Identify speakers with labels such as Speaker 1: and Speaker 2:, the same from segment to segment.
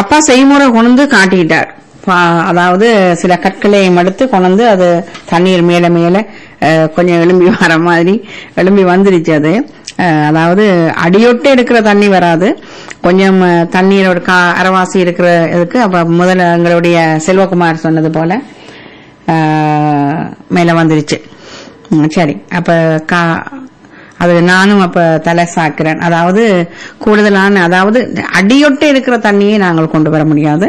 Speaker 1: அப்பா செய்முறை கொண்டு காட்டிட்டார் பா- அதாவது சில கற்களையும் எடுத்து கொண்டு அது தண்ணீர் மேல மேல அஹ், கொஞ்சம் எழும்பி வர மாதிரி எழும்பி வந்துருச்சு அது அஹ், அதாவது அடியொட்டு எடுக்கிற தண்ணி வராது கொஞ்சம் அஹ், தண்ணீர் ஒரு கா அரைவாசி இருக்கிற இதுக்கு அப்ப முதல்ல எங்களுடைய செல்வகுமார் சொன்னது போல அஹ், மேல வந்துருச்சு ம், சரி அப்ப கா அது நானும் அப்ப தலை சாக்கிறேன் அதாவது கூடுதலான அதாவது அடியொட்டு இருக்கிற தண்ணியை நாங்கள் கொண்டு வர முடியாது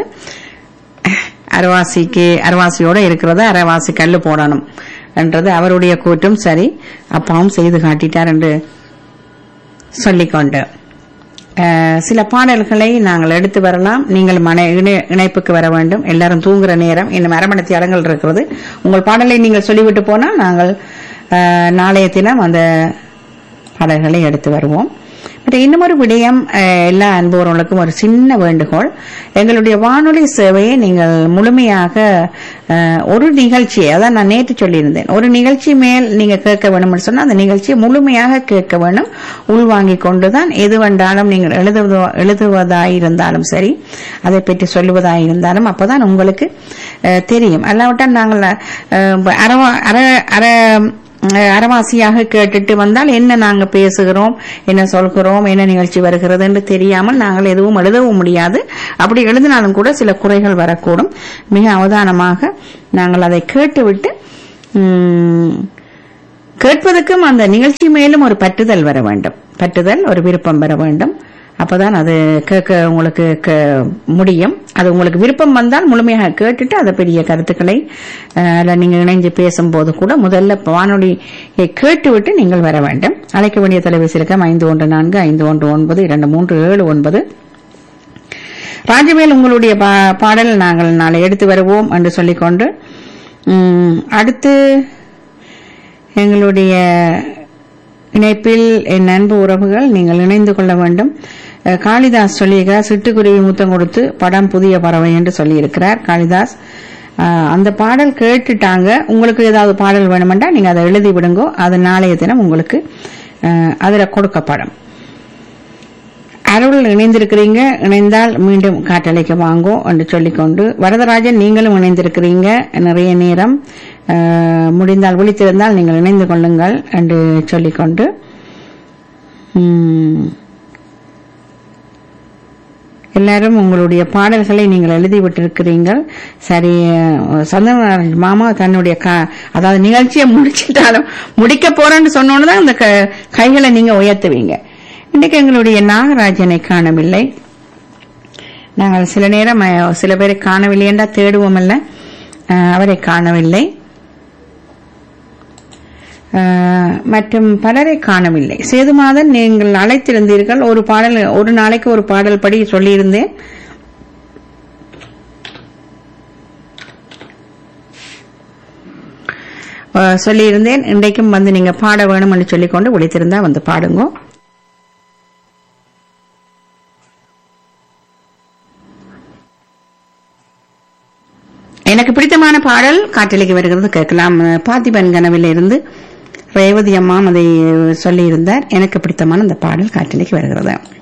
Speaker 1: அரைவாசிக்கு அரைவாசியோட இருக்கிறத அரைவாசி கல்லு போடணும் என்றது அவருடைய கூற்றும் சரி அப்பாவும் செய்து காட்டிட்டார் என்று சொல்லிக்கொண்டு அஹ், சில பாடல்களை நாங்கள் எடுத்து வரலாம் நீங்கள் மன இணை- இணைப்புக்கு வர வேண்டும் எல்லாரும் தூங்குற நேரம் இன்னும் அரமணத்தி இடங்கள் இருக்கிறது உங்கள் பாடலை நீங்கள் சொல்லிவிட்டு போனால் நாங்கள் அஹ், நாளைய தினம் அந்த பாடல்களை எடுத்து வருவோம் பட் இன்னும் விடயம் அஹ், எல்லா அன்புறவர்களுக்கும் ஒரு சின்ன வேண்டுகோள் எங்களுடைய வானொலி சேவையை நீங்கள் முழுமையாக அஹ், ஒரு நிகழ்ச்சியை அதான் நான் நேற்று சொல்லியிருந்தேன் ஒரு நிகழ்ச்சி மேல் நீங்க கேட்க வேணும்னு சொன்னா அந்த நிகழ்ச்சியை முழுமையாக கேட்க வேணும் உள்வாங்கிக் கொண்டுதான் எது வேண்டாலும் நீங்கள் எழுதுவதோ எழுதுவதாயிருந்தாலும் சரி அதை பற்றி சொல்லுவதாயிருந்தாலும் அப்பதான் உங்களுக்கு அஹ், தெரியும் அல்லாவிட்டால் நாங்கள் அஹ், அரை அரை அரை அஹ் அரைவாசியாக கேட்டுட்டு வந்தால் என்ன நாங்க பேசுகிறோம் என்ன சொல்கிறோம் என்ன நிகழ்ச்சி வருகிறது என்று தெரியாமல் நாங்கள் எதுவும் எழுதவும் முடியாது அப்படி எழுதினாலும் கூட சில குறைகள் வரக்கூடும் மிக அவதானமாக நாங்கள் அதை கேட்டுவிட்டு உம், கேட்பதற்கும் அந்த நிகழ்ச்சி மேலும் ஒரு பற்றுதல் வர வேண்டும் பற்றுதல் ஒரு விருப்பம் வர வேண்டும் அப்பதான் அது கேட்க உங்களுக்கு கே- முடியும் அது உங்களுக்கு விருப்பம் வந்தால் முழுமையாக கேட்டுட்டு அதை பெரிய கருத்துக்களை அஹ், அதுல நீங்க இணைஞ்சு பேசும்போது கூட முதல்ல வானொலியை கேட்டுவிட்டு நீங்கள் வர வேண்டும் அழைக்க வேண்டிய தொலைபேசி இலக்கம் ஐந்து ஒன்று நான்கு ஐந்து ஒன்று ஒன்பது இரண்டு மூன்று ஏழு ஒன்பது ராஜவேல் உங்களுடைய பா- பாடல் நாங்கள் நாளை எடுத்து வருவோம் என்று சொல்லிக்கொண்டு உம், அடுத்து எங்களுடைய இணைப்பில் என் அன்பு உறவுகள் நீங்கள் இணைந்து கொள்ள வேண்டும் அஹ், காளிதாஸ் சொல்லியிருக்கிறார் சிட்டுக்குருவி முத்தம் கொடுத்து படம் புதிய பறவை என்று சொல்லியிருக்கிறார் காளிதாஸ் அஹ், அந்த பாடல் கேட்டுட்டாங்க உங்களுக்கு ஏதாவது பாடல் வேணுமெண்டா நீங்க அதை எழுதி விடுங்கோ அது நாளைய தினம் உங்களுக்கு அஹ், அதுல கொடுக்கப்படும் அருள் இணைந்திருக்கிறீங்க இணைந்தால் மீண்டும் காட்டலைக்கு வாங்கோ என்று சொல்லிக்கொண்டு வரதராஜன் நீங்களும் இணைந்திருக்கிறீங்க நிறைய நேரம் அஹ், முடிந்தால் விழித்திருந்தால் நீங்கள் இணைந்து கொள்ளுங்கள் என்று சொல்லிக்கொண்டு உம், எல்லாரும் உங்களுடைய பாடல்களை நீங்கள் எழுதிவிட்டிருக்கிறீர்கள் சரி அஹ், சந்தனராஜ் மாமா தன்னுடைய க- அதாவது நிகழ்ச்சியை முடிச்சிட்டாலும் முடிக்க போறேன்னு சொன்னோன்னு தான் அந்த க- கைகளை நீங்க உயர்த்துவீங்க இன்னைக்கு எங்களுடைய நாகராஜனை காணவில்லை நாங்கள் சில நேரம் அஹ், சில பேரை காணவில்லை என்றா தேடுவோம் அல்ல அஹ், அவரை காணவில்லை அஹ், மற்றும் பலரை காணவில்லை சேதுமாதன் நீங்கள் அழைத்திருந்தீர்கள் ஒரு பாடல் ஒரு நாளைக்கு ஒரு பாடல் படி சொல்லியிருந்தேன் அஹ், சொல்லியிருந்தேன் இன்றைக்கும் வந்து நீங்க பாட வேணும் என்று சொல்லிக்கொண்டு விழித்திருந்தா வந்து பாடுங்க எனக்கு பிடித்தமான பாடல் காற்றலைக்கு வருகிறது கேட்கலாம் அஹ், பார்த்திபன் கனவில் இருந்து ரேவதி அம்மா அதை சொல்லியிருந்தார் எனக்கு பிடித்தமான அந்த பாடல் காற்றலைக்கு வருகிறது